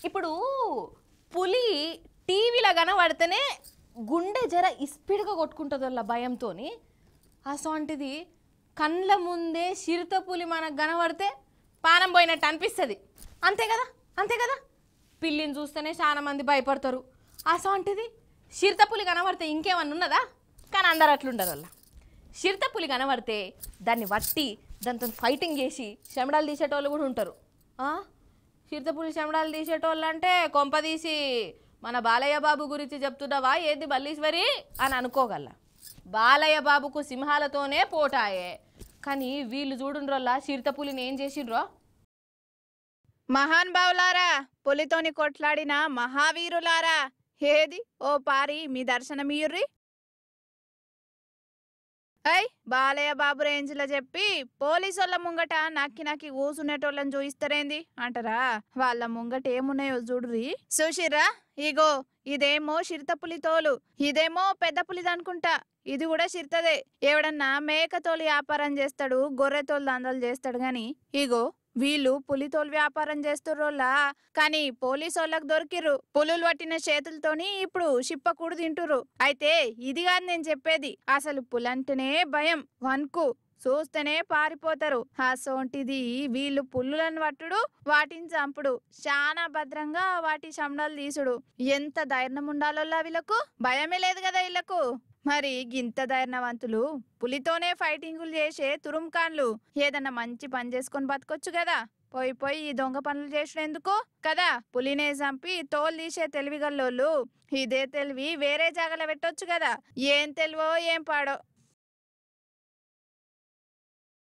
ఇప్పుడు పులి టీవీలో కనబడితేనే గుండె జర ఇస్పీడ్గా కొట్టుకుంటుంది వాళ్ళ భయంతో అసోంటిది కండ్ల ముందే చిరుత పులి మనకు కనబడితే పానం పోయినట్టు అనిపిస్తుంది అంతే కదా అంతే కదా పిల్లిని చూస్తేనే చాలా మంది భయపడతారు అసోంటిది చిరుత పులి కనబడితే ఇంకేమన్నా ఉన్నదా కానీ అందరు అట్లుండరు వాళ్ళ చిరుత పులి కనబడితే దాన్ని వట్టి దాంతో ఫైటింగ్ చేసి చెమడాలు తీసేటోళ్ళు కూడా ఉంటారు ఆ? చిరుతపులి చెమడాలు తీసేటోళ్ళు అంటే కొంప తీసి మన బాలయ్య బాబు గురించి చెప్తున్నావా ఏది మల్లీశ్వరి అని అనుకోగల బాలయ్య బాబుకు సింహాలతోనే పోటాయే కానీ వీళ్ళు చూడుండ్రోల్లా చిరుతపులిని ఏం చేసిండ్రో మహాన్ బావులారా పులితోని కొట్లాడిన మహావీరులారా ఏది ఓ పారి మీ దర్శనమీయుర్రి అయ్ బాలయ్య బాబు రేంజ్లో చెప్పి పోలీసోళ్ళ ముంగట నక్కి నక్కి కూసునేటోళ్ళని చూయిస్తారేంది అంటారా వాళ్ళ ముంగట ఏమున్నాయో చూడుర్రి చూసిర్రా ఇగో ఇదేమో చిరుతపులి తోలు ఇదేమో పెద్ద పులిది అనుకుంటా ఇది కూడా చిరుతదే ఎవడన్నా మేకతోలు వ్యాపారం చేస్తాడు గొర్రె తోలు దందలు చేస్తాడు గాని ఇగో వీళ్ళు పులితోలు వ్యాపారం చేస్తుర్రోళ్ళా కానీ పోలీసోళ్ళకి దొరికిర్రు పులులు పట్టిన చేతులతోని ఇప్పుడు చిప్పకూడు తింటుర్రు అయితే ఇది కాదు నేను చెప్పేది అసలు పులంటేనే భయం వన్కు చూస్తేనే పారిపోతారు అసోంటిది వీళ్ళు పుల్లులను పట్టుడు వాటిని చంపుడు చాలా భద్రంగా వాటి శమడాలు తీసుడు ఎంత ధైర్యం ఉండాలోలా వీళ్ళకు భయమే లేదు కదా వీళ్ళకు మరి గింత ధైర్యవంతులు పులితోనే ఫైటింగులు చేసే తురుంకాన్లు ఏదన్నా మంచి పని చేసుకొని బతకొచ్చు కదా పోయి పోయి ఈ దొంగ పనులు చేసినందుకు కదా పులినే చంపి తోలు తీసే తెలివిగల్లోళ్ళు ఇదే తెలివి వేరే జాగలో పెట్టొచ్చు కదా ఏం తెలివో ఏం పాడో